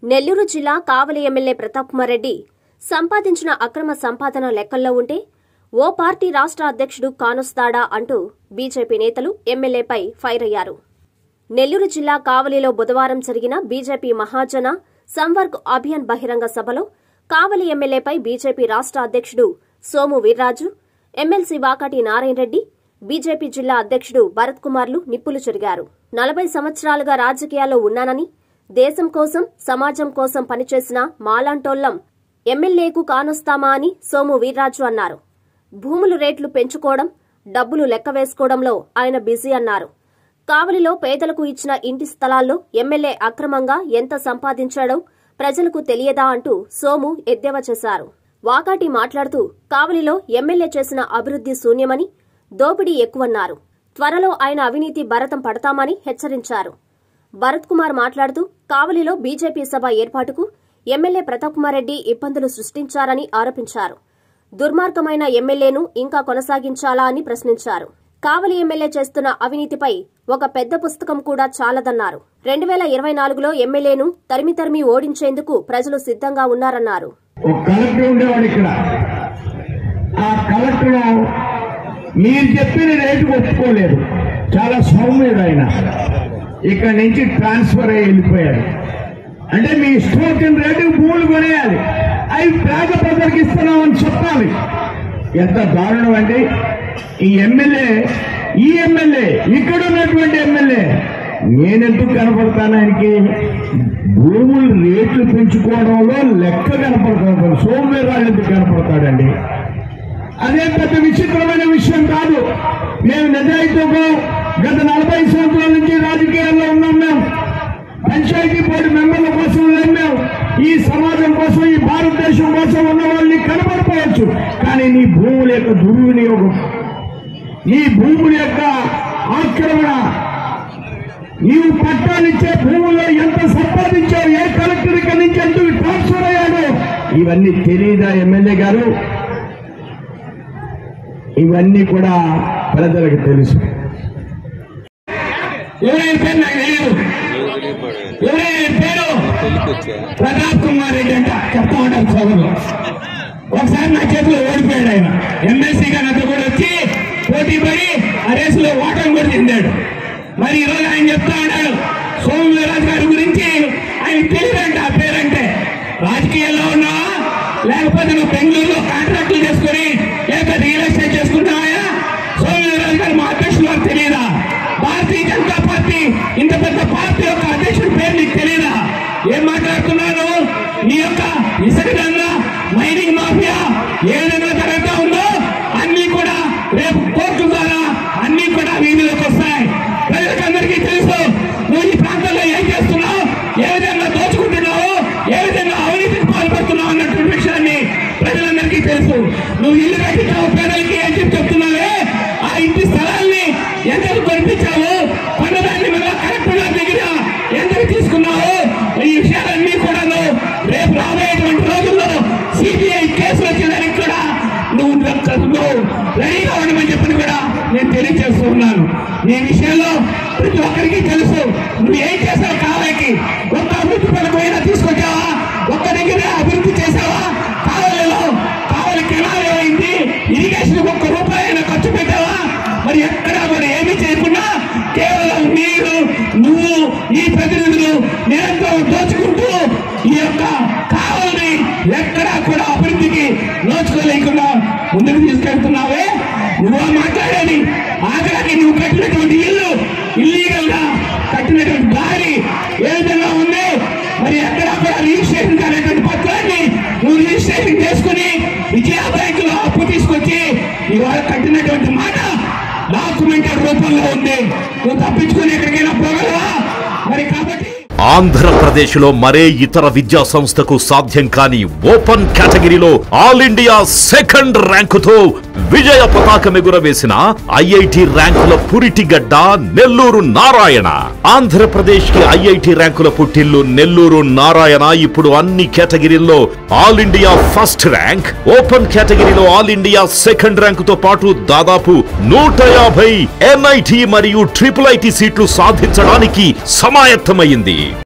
నెల్లూరు జిల్లా కావలి ఎమ్మెల్యే ప్రతాప్ కుమార్ రెడ్డి సంపాదించిన అక్రమ సంపాదన లెక్కల్లో ఉంటే ఓ పార్టీ రాష్ట్ర అధ్యక్షుడు కానొస్తాడా అంటూ బీజేపీ నేతలు ఎమ్మెల్యేపై ఫైర్ అయ్యారు నెల్లూరు జిల్లా కావలిలో బుధవారం జరిగిన బీజేపీ మహాజన సంవర్గ్ అభియాన్ బహిరంగ సభలో కావలి ఎమ్మెల్యేపై బీజేపీ రాష్ట్ర అధ్యక్షుడు సోము వీర్రాజు ఎమ్మెల్సీ వాకాటి నారాయణ రెడ్డి బీజేపీ జిల్లా అధ్యక్షుడు భరత్ కుమార్లు నిప్పులు చెరిగారు నలభై సంవత్సరాలుగా రాజకీయాల్లో ఉన్నానని దేశం కోసం సమాజం కోసం పనిచేసిన మాలాంటోళ్లం ఎమ్మెల్యేకు కానొస్తామా అని సోము వీర్రాజు అన్నారు భూములు రేట్లు పెంచుకోవడం డబ్బులు లెక్క వేసుకోవడంలో ఆయన బిజీ అన్నారు కావలిలో పేదలకు ఇచ్చిన ఇంటి స్థలాల్లో ఎమ్మెల్యే అక్రమంగా ఎంత సంపాదించాడో ప్రజలకు తెలియదా అంటూ సోము ఎద్దేవా చేశారు వాకాటి మాట్లాడుతూ కావలిలో ఎమ్మెల్యే చేసిన అభివృద్ది శూన్యమని దోపిడీ ఎక్కువన్నారు త్వరలో ఆయన అవినీతి భరతం పడతామని హెచ్చరించారు భరత్ కుమార్ మాట్లాడుతూ కావలిలో బీజేపీ సభ ఏర్పాటుకు ఎమ్మెల్యే ప్రతాప్ కుమార్ రెడ్డి ఇబ్బందులు సృష్టించారని ఆరోపించారు దుర్మార్గమైన ఎమ్మెల్యేను ఇంకా కొనసాగించాలా అని ప్రశ్నించారు కావలి ఎమ్మెల్యే చేస్తున్న అవినీతిపై ఒక పెద్ద పుస్తకం కూడా చాలదన్నారు రెండు వేల ఇరవై నాలుగులో ఎమ్మెల్యేను తరిమి తరిమి ఓడించేందుకు ప్రజలు సిద్ధంగా ఉన్నారన్నారు ఒక కలెక్టర్ ఉండేవాడు ఇక్కడ ఆ కలెక్టర్ మీరు చెప్పిన రేటు ఒప్పుకోలేదు చాలా సౌమ్యుడు ఆయన ఇక్కడ నుంచి ట్రాన్స్ఫర్ అయ్యి వెళ్ళిపోయాడు అంటే మీ ఇష్టం వచ్చిన రేటుకి భూములు కొనేయాలి అవి పేద ప్రజలకు ఇస్తున్నామని చెప్పాలి ఎంత దారుణం అండి ఈ ఎమ్మెల్యే ఈ ఎమ్మెల్యే ఇక్కడ ఉన్నటువంటి ఎమ్మెల్యే నేనెందుకు కనపడతాను ఆయనకి భూములు రేట్లు పెంచుకోవడంలో లెక్క కనపడతాడు సోమవీర్రాజు ఎందుకు కనపడతాడండి అదే పెద్ద విచిత్రమైన విషయం కాదు మేము నిజాయితీగా గత నలభై సంవత్సరాల నుంచి రాజకీయాల్లో ఉన్నాం మేము పంచాయతీ బోర్డు మెంబర్ల కోసం లేం మేము ఈ సమాజం కోసం ఈ భారతదేశం కోసం ఉన్న వాళ్ళని కనబడిపోవచ్చు కానీ నీ భూముల యొక్క దుర్వినియోగం నీ భూముల యొక్క ఆక్రమణ నీవు పట్టాలిచ్చే భూముల్లో ఎంత సంపాదించావు ఏ కలెక్టర్ ఇక్కడి నుంచి ఎందుకు ట్రాన్స్ఫర్ అయ్యాడు ఇవన్నీ తెలియదా ఎమ్మెల్యే గారు ఇవన్నీ కూడా ప్రజలకు తెలుసు ఎవరైనా పేరు నాకు తెలియదు ఎవరైనా పేరు ప్రతాప్ కుమార్ రెడ్డి అంట చెప్తా ఉంటారు సభలో ఒకసారి నా చేతిలో ఓడిపోయాడు ఆయన ఎమ్మెల్సీగా నాతో కూడా వచ్చి పోటీ పడి ఆ రేసులో ఓటమి కూడా చెందాడు మరి ఈ రోజు ఆయన చెప్తా ఉన్నాడు సోము వీర్రాజు గారి గురించి ఆయన తెలియదంట ఆ పేరంటే రాజకీయాల్లో ఉన్నావా లేకపోతే నువ్వు బెంగళూరులో కాంట్రాక్టులు చేసుకుని లేకపోతే రియల్ ఎస్టేట్ చేసుకుంటావా సోము వీర్రాజు గారు మా అధ్యక్షులు వారు తెలియదా భారతీయ జనతా పార్టీ ఇంత పెద్ద పార్టీ యొక్క అధ్యక్షుడి పేరు నీకు తెలియదా ఏం మాట్లాడుతున్నాను నీ యొక్క ఇసుక దందా మైనింగ్ మాఫియా ఏ విధంగా జరుగుతూ ఉందో అన్ని కూడా రేపు కోర్టు ద్వారా అన్ని కూడా వీధిలోకి వస్తాయి ప్రజలకు అందరికీ తెలుసు నువ్వు ఈ ప్రాంతంలో ఏం చేస్తున్నావు ఏ విధంగా దోచుకుంటున్నావు ఏ విధంగా అవినీతికి పాల్పడుతున్నావు అన్నటువంటి విషయాన్ని ప్రజలందరికీ తెలుసు నువ్వు ఇల్లు కట్టించావు పేదలకి ఏం చెప్పి చెప్తున్నావే ఆ ఇంటి స్థలాల్ని ఎందుకు కొనిపించావు కొన్నదాన్ని మళ్ళా కలెక్టర్ గారి దగ్గర ఎందుకు తీసుకున్నావు ఈ విషయాలన్నీ కూడా రేపు రాబోయేటువంటి రోజుల్లో సిబిఐ కేసు వచ్చేదానికి కూడా నువ్వు నువ్వు రెడీగా ఉండమని చెప్పని కూడా నేను తెలియజేస్తూ ఉన్నాను ఈ విషయంలో ప్రతి ఒక్కరికి తెలుసు నువ్వు ఏం చేసావు కావాలకి ఒక్క అభివృద్ధి పడకపోయినా తీసుకొచ్చావా ఒక్క దగ్గర అభివృద్ధి చేసావా కావాలలో కావాలి కెనాల్ ఏమైంది ఇరిగేషన్ ఒక్క రూపాయలు ఖర్చు పెట్టావా మరి ఎక్కడా మరి ఏమీ చేయకుండా కేవలం మీరు నువ్వు ఈ ప్రతినిధులు నిరంతరం దోచుకుంటూ ఈ యొక్క కావాలని ఎక్కడా కూడా అభివృద్ధికి నోచుకోలేకుండా ముందుకు తీసుకెళ్తున్నావే నువ్వు మాట్లాడేది ఆఖరికి నువ్వు కట్టినటువంటి ఇల్లు ఇల్లీగల్ గా కట్టినటువంటి దారి ఏ విధంగా ఉంది మరి ఎక్కడా కూడా రిజిస్ట్రేషన్ కానటువంటి పత్రాన్ని నువ్వు రిజిస్ట్రేషన్ చేసుకుని విజయ బ్యాంక్ లో అప్పు తీసుకొచ్చి ఇవాళ కట్టినటువంటి మాట డాక్యుమెంటెడ్ రూపంలో ఉంది నువ్వు తప్పించుకుని ఎక్కడికైనా పోగలవా మరి కాబట్టి ఆంధ్రప్రదేశ్లో మరే ఇతర విద్యా సంస్థకు సాధ్యం కాని ఓపెన్ కేటగిరీలో ఆల్ ఇండియా సెకండ్ ర్యాంకుతో విజయ పతాకం ఎగురవేసిన ఐఐటి ర్యాంకుల పురిటిగడ్డ నెల్లూరు నారాయణ ఆంధ్రప్రదేశ్ కి ఐఐటి ర్యాంకుల పుట్టిల్లు నెల్లూరు నారాయణ ఇప్పుడు అన్ని కేటగిరీల్లో all India first rank open కేటగిరీలో ఆల్ ఇండియా సెకండ్ ర్యాంకుతో పాటు దాదాపు నూట యాభై ఎన్ఐటి మరియు ట్రిపుల్ ఐటి సీట్లు సాధించడానికి సమాయత్తమైంది